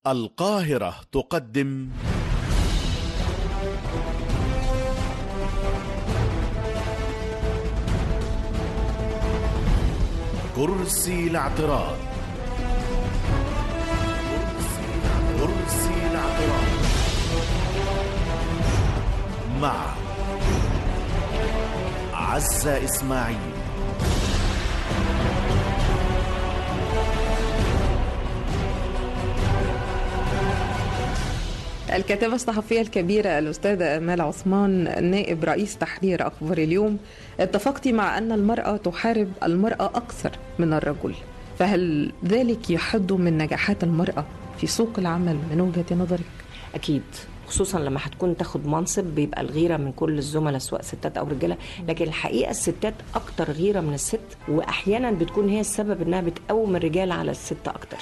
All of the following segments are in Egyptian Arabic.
القاهرة تقدم كرسي الاعتراض كرسي الاعتراض مع عزة إسماعيل الكاتبة الصحفية الكبيرة الأستاذة آمال عثمان نائب رئيس تحرير أخبار اليوم اتفقت مع أن المرأة تحارب المرأة أكثر من الرجل فهل ذلك يحد من نجاحات المرأة في سوق العمل من وجهة نظرك؟ اكيد خصوصا لما هتكون تاخد منصب بيبقى الغيره من كل الزملاء سواء ستات او رجاله لكن الحقيقه الستات اكتر غيره من الست واحيانا بتكون هي السبب انها بتقوم الرجال على الست اكتر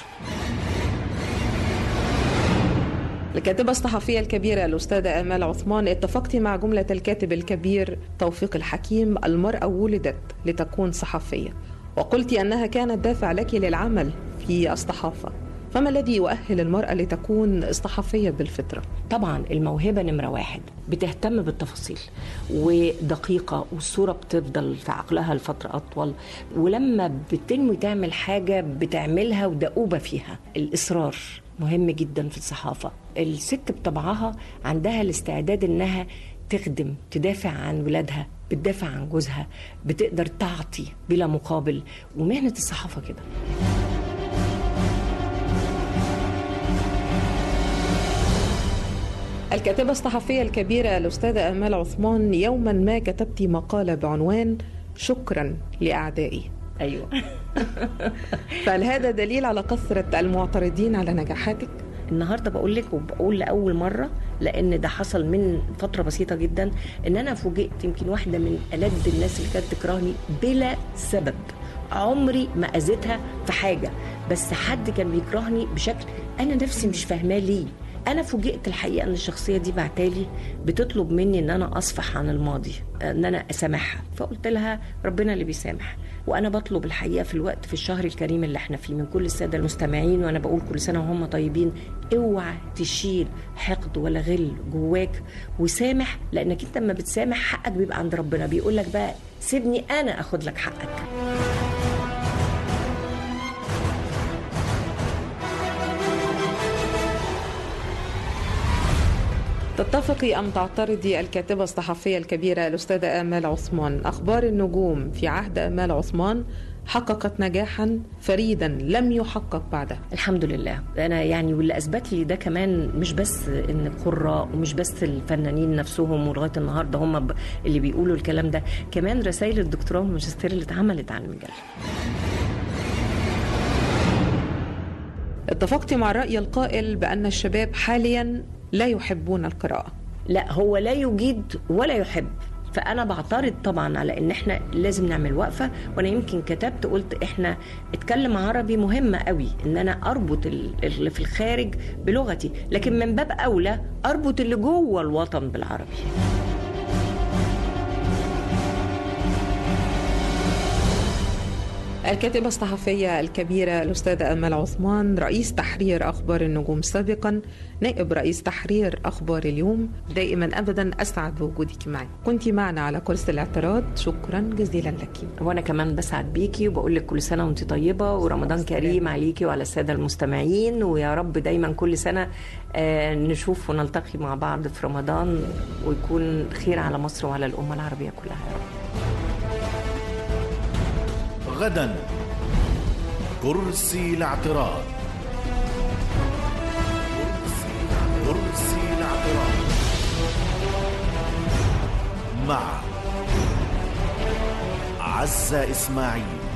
الكاتبة الصحفية الكبيرة الأستاذة آمال عثمان اتفقت مع جملة الكاتب الكبير توفيق الحكيم المرأة ولدت لتكون صحفية وقلت أنها كانت دافع لك للعمل في الصحافة فما الذي يؤهل المرأة لتكون صحفية بالفطرة؟ طبعا الموهبه نمره واحد بتهتم بالتفاصيل ودقيقه والصوره بتفضل في عقلها لفتره اطول ولما بتنوي تعمل حاجه بتعملها ودؤوبه فيها الاصرار مهم جدا في الصحافه الست بطبعها عندها الاستعداد انها تخدم تدافع عن ولادها بتدافع عن جوزها بتقدر تعطي بلا مقابل ومهنه الصحافه كده الكاتبة الصحفية الكبيرة الأستاذة آمال عثمان يوما ما كتبت مقالة بعنوان شكرا لأعدائي ايوه فهل هذا دليل على كثرة المعترضين على نجاحاتك؟ النهارده بقول لك وبقول لاول مره لان ده حصل من فتره بسيطه جدا ان انا فوجئت يمكن واحده من الد الناس اللي كانت تكرهني بلا سبب عمري ما اذيتها في حاجه بس حد كان بيكرهني بشكل انا نفسي مش فاهماه ليه انا فوجئت الحقيقه ان الشخصيه دي بعتالي بتطلب مني ان انا اصفح عن الماضي ان انا اسامحها فقلت لها ربنا اللي بيسامح وانا بطلب الحقيقه في الوقت في الشهر الكريم اللي احنا فيه من كل الساده المستمعين وانا بقول كل سنه وهم طيبين اوعى تشيل حقد ولا غل جواك وسامح لانك انت لما بتسامح حقك بيبقى عند ربنا بيقول لك بقى سيبني انا اخد لك حقك تتفقي أم تعترضي الكاتبة الصحفية الكبيرة الأستاذة آمال عثمان أخبار النجوم في عهد آمال عثمان حققت نجاحا فريدا لم يحقق بعده الحمد لله انا يعني واللي اثبت لي ده كمان مش بس ان القراء ومش بس الفنانين نفسهم ولغايه النهارده هم ب- اللي بيقولوا الكلام ده كمان رسائل الدكتوراه والماجستير اللي اتعملت عن المجال اتفقت مع الرأي القائل بأن الشباب حاليا لا يحبون القراءة لا هو لا يجيد ولا يحب فانا بعترض طبعا على ان احنا لازم نعمل وقفه وانا يمكن كتبت قلت احنا اتكلم عربي مهمه قوي ان انا اربط ال- اللي في الخارج بلغتي لكن من باب اولى اربط اللي جوه الوطن بالعربي الكاتبة الصحفية الكبيرة الأستاذة أمال عثمان رئيس تحرير أخبار النجوم سابقا نائب رئيس تحرير أخبار اليوم دائما أبدا أسعد بوجودك معي كنت معنا على كرسي الاعتراض شكرا جزيلا لك وانا كمان بسعد بيكي وبقول لك كل سنه وانت طيبه ورمضان كريم عليكي وعلى الساده المستمعين ويا رب دايما كل سنه آه، نشوف ونلتقي مع بعض في رمضان ويكون خير على مصر وعلى الامه العربيه كلها يا رب غدا كرسي الاعتراض كرسي الاعتراض مع عزة إسماعيل